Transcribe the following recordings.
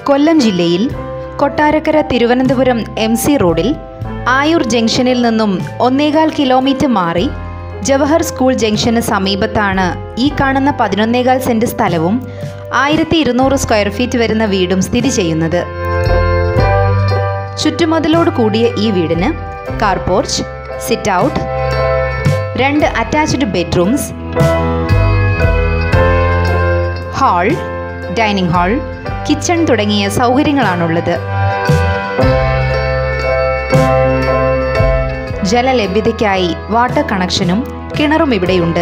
കൊല്ലം ജില്ലയിൽ Kottarakkara Thiruvananthapuram M C റോഡിൽ ആയൂർ ജംഗ്ഷനിൽ നിന്നും ഒന്നേകാൽ കിലോമീറ്റർ മാറി ജവഹർ സ്കൂൾ ജംഗ്ഷന് സമീപത്താണ് ഈ കാണുന്ന പതിനൊന്നേകാൽ സെന്റ് സ്ഥലവും ആയിരത്തി ഇരുന്നൂറ് സ്ക്വയർ ഫീറ്റ് വരുന്ന വീടും സ്ഥിതി ചെയ്യുന്നത് ചുറ്റുമതിലോട് കൂടിയ ഈ വീടിന് കാർ പോർച്ച് സിറ്റ് ഔട്ട് രണ്ട് attached bedrooms hall dining hall kitchen തുടങ്ങിയ സൗകര്യങ്ങളാണുള്ളത് ജലലഭ്യതയ്ക്കായി വാട്ടർ കണക്ഷനും കിണറും ഇവിടെയുണ്ട്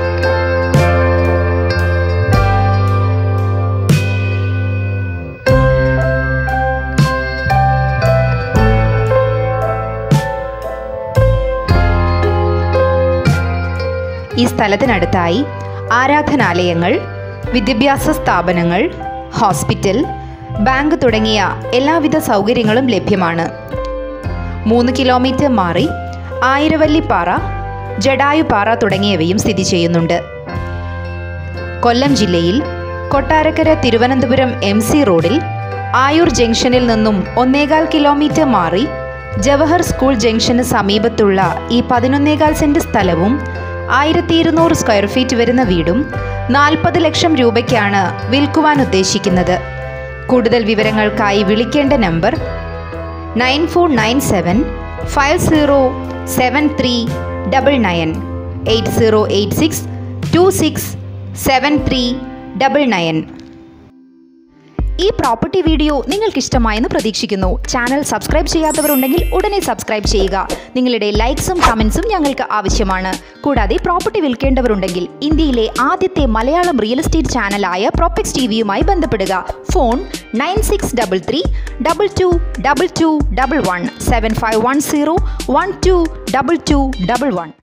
ഈ സ്ഥലത്തിനടുത്തായി ആരാധനാലയങ്ങൾ വിദ്യാഭ്യാസ സ്ഥാപനങ്ങൾ ഹോസ്പിറ്റൽ ബാങ്ക് തുടങ്ങിയ എല്ലാവിധ സൗകര്യങ്ങളും ലഭ്യമാണ് മൂന്ന് കിലോമീറ്റർ മാറി ആയിരവല്ലിപ്പാറ ജഡായുപാറ തുടങ്ങിയവയും സ്ഥിതി ചെയ്യുന്നുണ്ട് കൊല്ലം ജില്ലയിൽ കൊട്ടാരക്കര തിരുവനന്തപുരം എം സി റോഡിൽ ആയൂർ ജംഗ്ഷനിൽ നിന്നും ഒന്നേകാൽ കിലോമീറ്റർ മാറി ജവഹർ സ്കൂൾ ജംഗ്ഷന് സമീപത്തുള്ള ഈ പതിനൊന്നേകാൽ സെന്റ് സ്ഥലവും ആയിരത്തി ഇരുന്നൂറ് സ്ക്വയർ ഫീറ്റ് വരുന്ന വീടും നാൽപ്പത് ലക്ഷം രൂപയ്ക്കാണ് വിൽക്കുവാൻ ഉദ്ദേശിക്കുന്നത് കൂടുതൽ വിവരങ്ങൾക്കായി വിളിക്കേണ്ട number nine four nine seven five zero seven three double nine eight zero eight six two six seven three double nine ഈ പ്രോപ്പർട്ടി വീഡിയോ നിങ്ങൾക്ക് ഇഷ്ടമായെന്ന് പ്രതീക്ഷിക്കുന്നു ചാനൽ സബ്സ്ക്രൈബ് ചെയ്യാത്തവരുണ്ടെങ്കിൽ ഉടനെ സബ്സ്ക്രൈബ് ചെയ്യുക നിങ്ങളുടെ ലൈക്സും കമൻസും ഞങ്ങൾക്ക് ആവശ്യമാണ് കൂടാതെ പ്രോപ്പർട്ടി വിൽക്കേണ്ടവരുണ്ടെങ്കിൽ ഇന്ത്യയിലെ ആദ്യത്തെ മലയാളം റിയൽ എസ്റ്റേറ്റ് ചാനലായ പ്രോപ്പക്സ് ടി വിയുമായി ബന്ധപ്പെടുക phone nine six double three double two double two double one seven five one zero one two double two double one